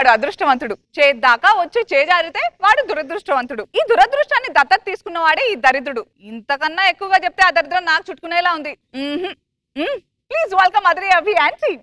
వాడు అదృష్టవంతుడు చేద్దాకా వచ్చి చేజారితే వాడు దురదృష్టవంతుడు ఈ దురదృష్టాన్ని దత్తత తీసుకున్నవాడే ఈ దరిద్రుడు ఇంతకన్నా ఎక్కువగా చెప్తే ఆ దరిద్రం నాకు చుట్టుకునేలా ఉంది ప్లీజ్ వెల్కమ్ అదరి అభి ఆన్సీ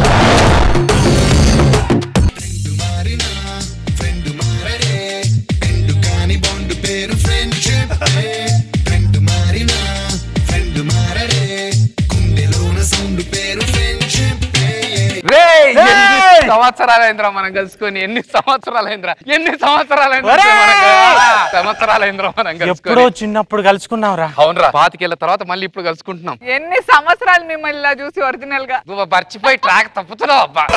ఫ్రెండ్ మారడే ఫ్రెండ్ కాని బాండ్ పేరు ఫ్రెండ్షిప్ ఫ్రెండ్ మారినా ఫ్రెండ్ మారడే గుండెలోన సౌండ్ పేరు ఫ్రెండ్షిప్ రేయ్, ఎన్ని సంవత్సరాలైందిరా మనం కలుసుకొని ఎన్ని సంవత్సరాలైందిరా ఎన్ని సంవత్సరాలైందిరా ఒరేయ్! మనకు? ఆ, సంవత్సరాలైందిరా మనం ఎప్పుడో కలుసుకొని చిన్నప్పుడు కలుసుకున్నావురా అవునరా పాతికేళ్ల తర్వాత మళ్ళీ ఇప్పుడు కలుసుకుంటున్నాం ఎన్ని సంవత్సరాలు మిమ్మల్ని ఇలా చూసి ఒరిజినల్ గా నువ్వు మర్చిపోయి ట్రాక్ తప్పుతున్నావు అబ్బా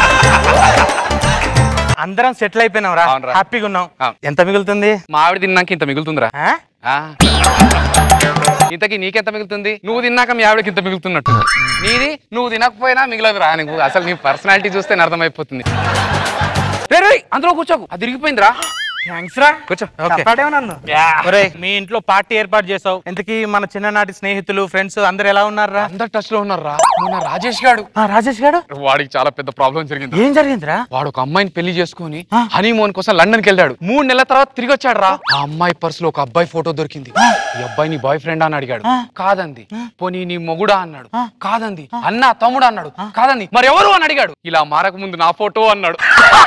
అందరం సెటిల్ అయిపోయినావురా అవునురా. హ్యాపీగా ఉన్నాం అవును. ఎంత మిగులుతుంది మా ఆవిడ తిన్నాక ఇంత మిగులుతుందిరా ఆ? ఆ. ఇంతకీ నీకెంత మిగులుతుంది నువ్వు తిన్నాక మీ ఆవిడకి ఇంత మిగులుతున్నట్టు నీది నువ్వు తినకపోయినా మిగలదురా నువ్వు అసలు నీ పర్సనాలిటీ చూస్తే అర్థమైపోతుంది రేయ్, రేయ్, అందులో కూర్చోకు అది తిరిగిపోయిందిరా థ్యాంక్స్ రా కూర్చో ఓకే. చెప్పాడేమో నన్ను ఒరేయ్, మీ ఇంట్లో పార్టీ ఏర్పాటు చేసావు ఇంతకీ మన చిన్ననాటి స్నేహితులు ఫ్రెండ్స్ అందరు ఎలా ఉన్నారా అందరు టచ్ లో ఉన్నారా మొన్న రాజేష్ గాడు రాజేష్ గారు వాడికి చాలా పెద్ద ప్రాబ్లం జరిగింది ఏం జరిగిందిరా వాడు ఒక అమ్మాయిని పెళ్లి చేసుకుని హనీమూన్ కోసం లండన్ కి వెళ్ళాడు మూడు నెలల తర్వాత తిరిగి వచ్చాడు రా ఆ అమ్మాయి పర్సులో ఒక అబ్బాయి ఫోటో దొరికింది ఈ అబ్బాయి నీ బాయ్ ఫ్రెండ్ అని అడిగాడు కాదంది పోనీ నీ మొగుడా అన్నాడు కాదంది అన్న తమ్ముడు అన్నాడు కాదంది మరి ఎవరు అని అడిగాడు ఇలా మారక ముందు నా ఫోటో అన్నాడు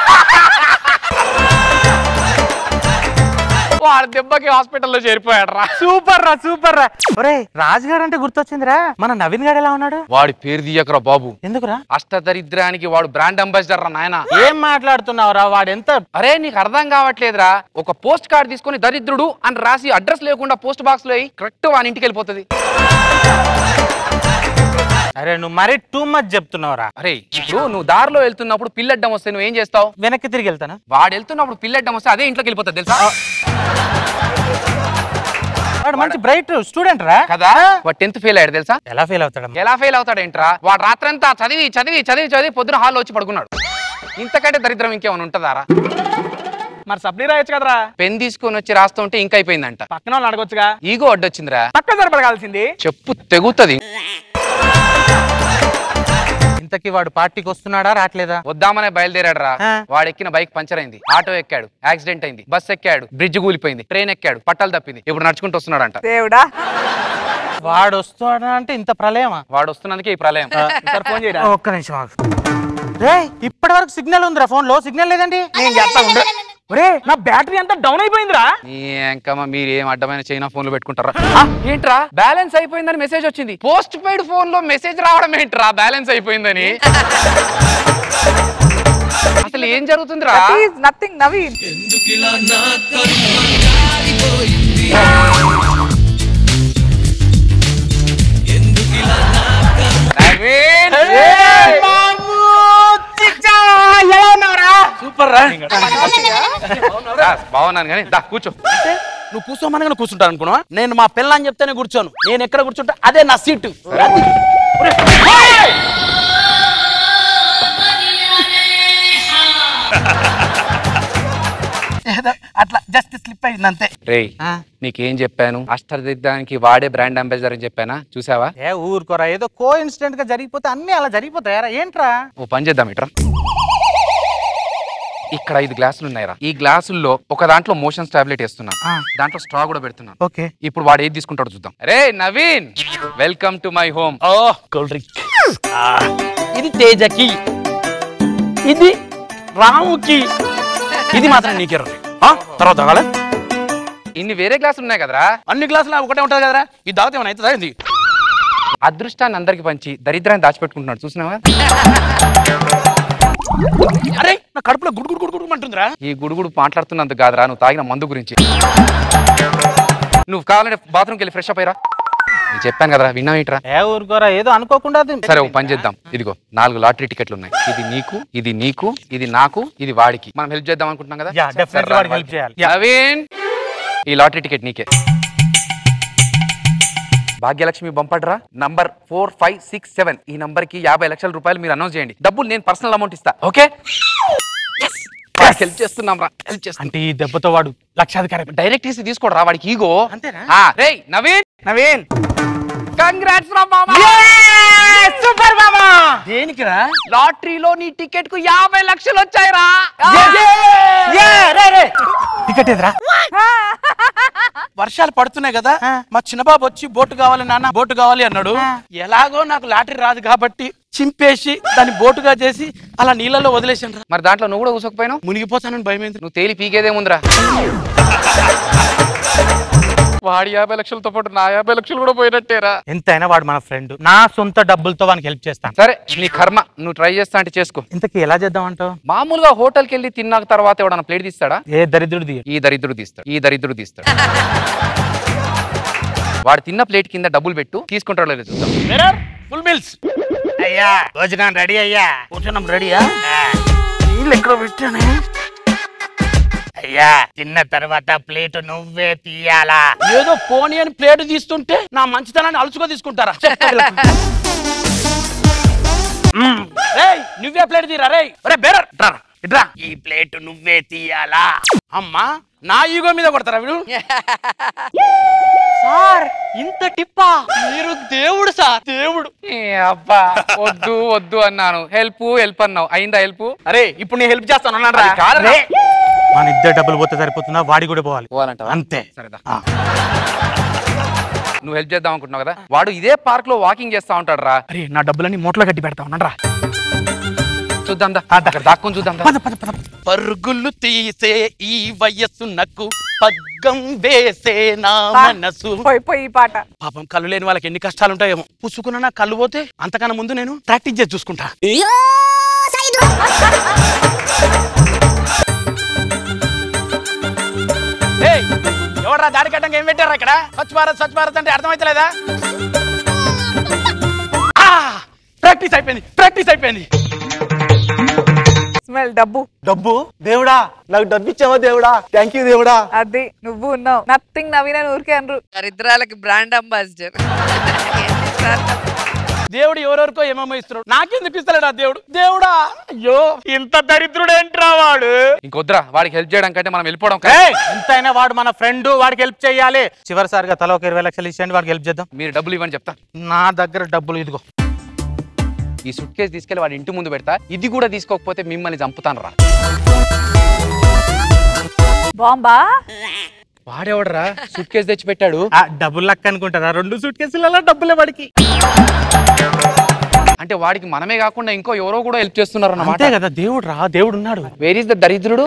వాడు దెబ్బకి హాస్పిటల్లో చేరిపోయాడు రా సూపర్ రా సూపర్ రా ఒరే రాజు గారు అంటే గుర్తొచ్చిందిరా మన నవీన్ గారు ఎలా ఉన్నాడు వాడి పేరు తీయకరా బాబు ఎందుకురా అష్టదరిద్రానికి వాడు బ్రాండ్ అంబాసిడర్ రా నాయన ఏం మాట్లాడుతున్నావురా వాడు ఎంత అరే నీకు అర్థం కావట్లేదురా ఒక పోస్ట్ కార్డ్ తీసుకొని దరిద్రుడు అని రాసి అడ్రస్ లేకుండా పోస్ట్ బాక్స్ లో కరెక్ట్ వాని ఇంటికి వెళ్ళిపోతుంది అరే నువ్వు మరీ టూ మచ్ చెప్తున్నావురా అరే ఇప్పుడు నువ్వు దారిలో వెళ్తున్నప్పుడు పిల్లడ్డం వస్తే నువ్వు ఏం చేస్తావు వెనక్కి తిరిగి వెళ్తానా వాడు వెళ్తున్నప్పుడు పిల్లడ్డం వస్తే అదే ఇంట్లోకి వెళ్ళిపోతుంది తెలుసా వాడు మంచి బ్రైట్ స్టూడెంట్ రా కదా వాడు టెన్త్ ఫెయిల్ అయ్యాడు తెలుసా ఎలా ఫీల్ అవుతాడమ్మా ఎలా ఫెయిల్ అవుతాడేంట్రా వాడు రాత్రంతా చదివి చదివి చదివి చదివి పొద్దున హాల్లో వచ్చి పడుకున్నాడు ఇంతకంటే దరిద్రం ఇంకేమైనా ఉంటుందారా మరి సప్లీ రాయొచ్చు కదరా పెన్ తీసుకొని వచ్చి రాస్తుంటే ఇంకా అయిపోయిందంట పక్కన వాళ్ళు అడగొచ్చుగా ఈగో అడ్డొచ్చిందిరా పక్క సరిపడగాల్సింది చెప్పు తెగుతుంది ఇంతకీ వాడు పార్టీకి వస్తున్నాడా రావట్లేదా వద్దామనే బయలుదేరాడు రా ఆ. వాడు ఎక్కిన బైక్ పంచర్ అయింది ఆటో ఎక్కాడు యాక్సిడెంట్ అయింది బస్ ఎక్కాడు బ్రిడ్జ్ కూలిపోయింది ట్రైన్ ఎక్కాడు పట్టాలు తప్పింది ఇప్పుడు నడుచుకుంటూ వస్తున్నాడంట దేవుడా వాడు వస్తాడా అంటే ఇంత ప్రళయమా వాడు వస్తున్నందుకే ఈ ప్రళయం సార్ ఫోన్ చేయరా ఒక్క నిమిషం ఆగు. రేయ్ ఇప్పటి వరకు సిగ్నల్ ఉందిరా ఫోన్ లో సిగ్నల్ లేదండి నేను చేస్తా ఉండు ఒరే నా బ్యాటరీ అంతా డౌన్ అయిపోయిందిరా ఈ ఎంకమ్మ మీరు ఏం అడ్డమైన చైనా ఫోన్లు పెట్టుకుంటారా ఆ, ఏంట్రా బ్యాలెన్స్ అయిపోయిందని మెసేజ్ వచ్చింది పోస్ట్ పెయిడ్ ఫోన్ లో మెసేజ్ రావడం ఏంట్రా బ్యాలెన్స్ అయిపోయిందని అసలు ఏం జరుగుతుందిరా నథింగ్ నవీన్ ఎందుకిలా నా కర్మ కాలిపోయింది ఎందుకిలా నా నవీన్! సూపర్ రా రా, బాగున్నాను కానీ దా కూర్చో నువ్వు కూర్చోమనగా కూర్చుంటాను అనుకున్నా నేను మా పిల్లని చెప్తేనే కూర్చోను నేను ఎక్కడ కూర్చుంటా అదే నా సీటు ఏదో అట్లా జస్ట్ స్లిప్ అయింది అంతే రేయ్ నీకేం చెప్పాను అష్టదిద్దానికి వాడే బ్రాండ్ అంబాసిడర్ అని చెప్పానా చూసావా ఏ ఊరుకోరా ఏదో కో ఇన్సిడెంట్ గా జరిగిపోతే అన్ని అలా జరిగిపోతాయారా ఏంట్రా ఓ పని చేద్దాం ఇట్రా ఇక్కడ ఐదు గ్లాసులు ఉన్నాయిరా ఈ గ్లాసుల్లో ఒక దాంట్లో మోషన్స్ టాబ్లెట్ వేస్తున్నా ఆ. దాంట్లో స్ట్రా కూడా పెడుతున్నాను ఓకే ఇప్పుడు వాడు ఏది తీసుకుంటాడో చూద్దాం రే Naveen welcome to my home ఓ కూల్ డ్రింక్ ఇది తేజకి ఇది రాముకి ఇది మాత్రం నీకే రండి. ఆ తర్వాత తాగాలా? ఇన్ని వేరే గ్లాసులు ఉన్నాయి కదరా అన్ని గ్లాసులు ఒకటే ఉంటుంది కదరా ఇది తాగితే ఏమైనా అవుతుందా ఏంది అదృష్టాన్ని అందరికి పంచి దరిద్రాన్ని దాచిపెట్టుకుంటున్నాడు చూసినావా అరే నా కడుపులో గుడు గుడు గుడు గుడు అంటుందిరా ఈ గుడుగుడు మాట్లాడుతున్నందుకు కాదురా నువ్వు తాగిన మందు గురించి నువ్వు కావాలంటే బాత్రూమ్కి వెళ్ళి ఫ్రెష్ అప్ అయ్యరా నేను చెప్పాను కదరా విన్నావేంట్రా ఏ ఊరుకోరా ఏదో అనుకోకుండా అది- సరే ఒక పని చేద్దాం ఇదిగో నాలుగు లాటరీ టికెట్లు ఉన్నాయి ఇది నీకు ఇది నీకు ఇది నాకు ఇది వాడికి మనం హెల్ప్ చేద్దాం అనుకుంటున్నాం కదా Yeah, definitely సరే రా, వాడికి help చేయాలి. నవీన్ ఈ లాటరీ టికెట్ నీకే భాగ్యలక్ష్మి బంపడ్రా number four five six seven ఈ నంబర్ కి యాభై లక్షల రూపాయలు మీరు అనౌన్స్ చేయండి డబ్బులు నేను పర్సనల్ అమౌంట్ ఇస్తా ఓకే హెల్ప్ చేస్తున్నాం రా హెల్ప్ చేస్తాం అంటే ఈ దెబ్బతో వాడు లక్షాధికారి డైరెక్ట్ తీసి తీసుకోడు రా వాడికి ఈగో అంతేనా? రేయ్ నవీన్ నవీన్ కంగ్రాట్స్ రా మామా సూపర్ మామా దేనికిరా లాటరీలో నీ టికెట్ కు యాభై లక్షలు వచ్చాయిరా టికెట్ ఎదురా వర్షాలు పడుతున్నాయి కదా మా చిన్నబాబు వచ్చి బోటు కావాలి నాన్న బోటు కావాలి అన్నాడు ఎలాగో నాకు లాటరీ రాదు కాబట్టి చింపేసి దాన్ని బోటుగా చేసి అలా నీళ్ళలో వదిలేసాను మరి దాంట్లో నువ్వు కూడా కూసకపోయినావు మునిగిపోతానని భయం ఏంది నువ్వు తేలి పీకేదేముందిరా వాడి యాభై లక్షలతో పాటు నా యాభై లక్షలు కూడా పోయినట్టేరా ఎంతైనా వాడు మన ఫ్రెండ్ నా సొంత డబ్బులతో వానికి హెల్ప్ చేస్తాను సరే నీ కర్మ నువ్వు ట్రై చేస్తా అంటే చేసుకో ఇంతకీ ఎలా చేద్దాం అంటావు మామూలుగా హోటల్కి వెళ్ళి తిన్నాక తర్వాత ఎవడన్నా ప్లేట్ తీస్తాడా ఏ దరిద్రుడు దిగ ఈ దరిద్రుడు తీస్తాడు ఈ దరిద్రుడు తీస్తాడు వాడు తిన్న ప్లేట్ కింద డబ్బులు పెట్టు తీసుకుంటాడో లేదో చూద్దాం ఫుల్ మిల్స్ అయ్యా భోజనం రెడీ అయ్యా భోజనం రెడీయా నీళ్ళు ఎక్కడ పెట్టానే అయ్యా తిన్న తర్వాత ప్లేట్ నువ్వే తీయాలా ఏదో పోనీ అని ప్లేట్ తీస్తుంటే నా మంచితనాన్ని అలుచుకో తీసుకుంటారా చెత్త వీళ్ళకు. మ్మ్. రేయ్, నువ్వే ప్లేట్ తీరా రే రే బేరర్ ఇట్రా, ఇట్రా ఈ ప్లేట్ నువ్వే తీయాలా అమ్మా నా ఈగో మీద కొడతారా వీడు సార్ ఇంత టిప్పా మీరు దేవుడు సార్ దేవుడు ఏ అబ్బా వద్దు వద్దు అన్నాను హెల్ప్ హెల్ప్ అన్నావు అయిందా హెల్ప్ అరే ఇప్పుడు నేను హెల్ప్ చేస్తాను అన్నాడు అది కాదురా. మన ఇద్దరు డబ్బులు పోతే సరిపోతుందా వాడి కూడా పోవాలి పోవాలంటావా అంతే సరేదా ఆ. నువ్వు హెల్ప్ చేద్దాం అనుకుంటున్నావు కదా వాడు ఇదే పార్క్ లో వాకింగ్ చేస్తా ఉంటాడు రా అరే నా డబ్బులన్నీ మూటలో కట్టి పెడతా ఉన్నాడు చూద్దాం దా అక్కడ దాక్కుని చూద్దాం దా. పద పద పద పరుగులు తీసే ఈ వయస్సు నక్కు పగ్గం వేసే నా మనసు పోయి పోయి ఈ పాట పాపం కళ్ళు లేని వాళ్ళకి ఎన్ని కష్టాలు ఉంటాయేమో పుసుకున్న నా కళ్ళు పోతే అంతకన్నా ముందు నేను ప్రాక్టీస్ చేసి చూసుకుంటా ఏయ్, ఎవడ్రా దాడి కట్టంగా ఏం పెట్టారా ఇక్కడ స్వచ్ఛ భారత్ స్వచ్ఛ భారత్ అంటే అర్థమైతలేదా ఆ, ప్రాక్టీస్ అయిపోయింది ప్రాక్టీస్ అయిపోయింది స్మెల్ డబ్బు డబ్బు దేవుడా నాకు డబ్బు ఇచ్చావా దేవుడా థ్యాంక్ యూ దేవుడా అది నువ్వు ఉన్నావు నథింగ్ నవీన ఊరికే అనరు దరిద్రాలకి బ్రాండ్ అంబాసిడర్ దేవుడు ఎవరెవరికో ఏమేమో ఇస్తున్నాడు నాకెందుకు ఇస్తలేడా దేవుడు దేవుడా అయ్యో ఇంత దరిద్రుడేంట్రా వాడు ఇంకొద్దురా వాడికి హెల్ప్ చేయడం కంటే మనం వెళ్ళిపోవడం ఏయ్, ఎంతైనా వాడు మన ఫ్రెండ్ వాడికి హెల్ప్ చేయాలి చివరిసారిగా తల ఒక ఇరవై లక్షలు ఇచ్చేయండి వాడికి హెల్ప్ చేద్దాం మీరు డబ్బులు ఇవ్వని చెప్తా నా దగ్గర డబ్బులు ఇదిగో ఈ సుట్ కేసు తీసుకెళ్లి వాడి ఇంటి ముందు పెడతా ఇది కూడా తీసుకోకపోతే మిమ్మల్ని చంపుతాను రా బాంబా వాడేవడరా సుట్ కేసు తెచ్చి పెట్టాడు ఆ డబ్బులు లక్క అనుకుంటారా రెండు సూట్ కేసులలో డబ్బులే వాడికి అంటే వాడికి మనమే కాకుండా ఇంకో ఎవరో కూడా హెల్ప్ చేస్తున్నారు అంతే అన్నమాట కదా దేవుడు రా దేవుడు ఉన్నాడు వేర్ ఇస్ ద దరిద్రుడు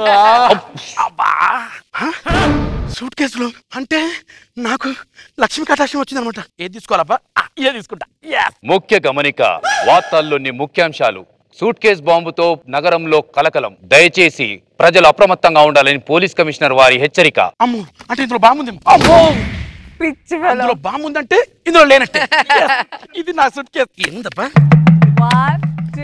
సూట్ కేసులు అంటే నాకు లక్ష్మీ కటాక్షం వచ్చింది అనమాట ఏది తీసుకోవాలబ్బా ఆ, ఏ తీసుకుంటా Yes. ముఖ్య గమనిక వార్తల్లోని ముఖ్యాంశాలు సూట్ కేస్ బాంబుతో నగరంలో కలకలం దయచేసి ప్రజలు అప్రమత్తంగా ఉండాలని పోలీస్ కమిషనర్ వారి హెచ్చరిక అమ్మో అంటే ఇందులో బాగుంది అమ్మో పిచ్చి అందులో బాగుందంటే ఇందులో లేనట్టే Yes. ఇది నా సూట్ కేసు ఏందబ్బా వన్ టూ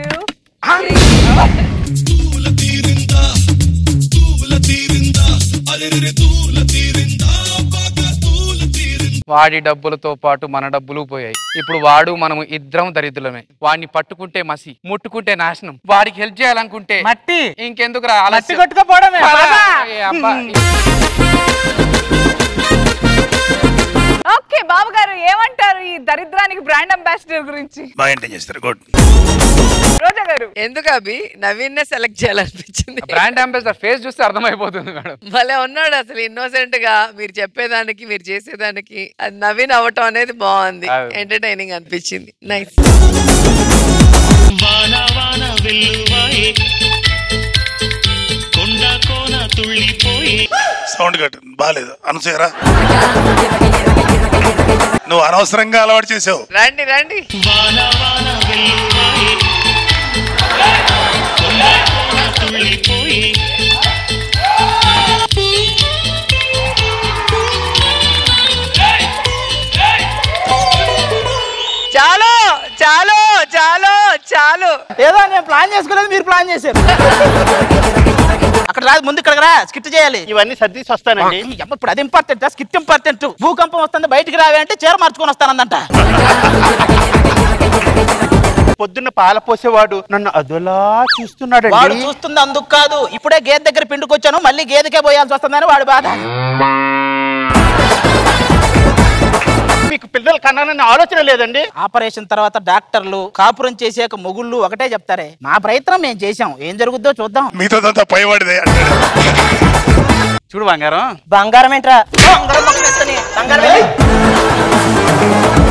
వాడి డబ్బులతో పాటు మన డబ్బులు పోయాయి ఇప్పుడు వాడు మనము ఇద్దరం దరిద్రులమే వాడిని పట్టుకుంటే మసి ముట్టుకుంటే నాశనం వాడికి హెల్ప్ చేయాలనుకుంటే మట్టి ఇంకెందుకు రా మట్టి కొట్టుకోపోవడమే పద. ఓకే బాబు గారు ఏమంటారు ఈ దరిద్రానికి బ్రాండ్ అంబాసిడర్ గురించి బాగా చేస్తారు గుడ్ రోజా గారు ఎందుకు అభి నవీన్ సెలెక్ట్ చేయాలనిపించింది బ్రాండ్ అంబాసిడర్ ఫేస్ చూస్తే అర్థమైపోతుంది మేడం భలే ఉన్నాడు అసలు ఇన్నోసెంట్ గా మీరు చెప్పేదానికి మీరు చేసేదానికి అది నవీన్ అవ్వటం అనేది బాగుంది అవును. ఎంటర్టైనింగ్ అనిపించింది నైస్ వాన వాన వెల్లువాయే కొండ కోన తుళ్ళిపోయే సౌండ్ కట్ బాగాలేదు అనసూయరా నువ్వు అనవసరంగా అలవాటు చేసావు రండి రండి వాన వాన వెల్లువాయే కొండ కోన తుళ్ళిపోయే చాలు చాలు చాలు చాలు ఏదో నేను ప్లాన్ చేసుకోలేదు మీరు ప్లాన్ చేశారు అక్కడ రాదు ముందు ఇక్కడ రా స్కిట్ చేయాలి ఇవన్నీ సర్దీసి వస్తానండి అమ్మ, ఇప్పుడు అది ఇంపార్టెంట్ స్కిట్ ఇంపార్టెంట్ భూకంపం వస్తుంది బయటికి రావే అంటే చీర మార్చుకొని వస్తానందంట పొద్దున్న పాల పోసేవాడు నన్ను అదోలా చూస్తున్నాడు వాడు చూస్తుంది అందుకు కాదు ఇప్పుడే గేదె దగ్గర పిండుకొచ్చాను మళ్ళీ గేదెకే పోయాల్సి వస్తుందని వాడు బాధ మీకు పిల్లలు కన్నానని ఆలోచన లేదండి ఆపరేషన్ తర్వాత డాక్టర్లు కాపురం చేసాక మొగుళ్ళు ఒకటే చెప్తారే మా ప్రయత్నం మేము చేసాం ఏం జరుగుద్దో చూద్దాం మీతోదంతా పైవాడిదే అంటాడు చూడు బంగారం బంగారం ఏంట్రా బంగారం పక్కన వేసుకొని, బంగారం ఏంటి?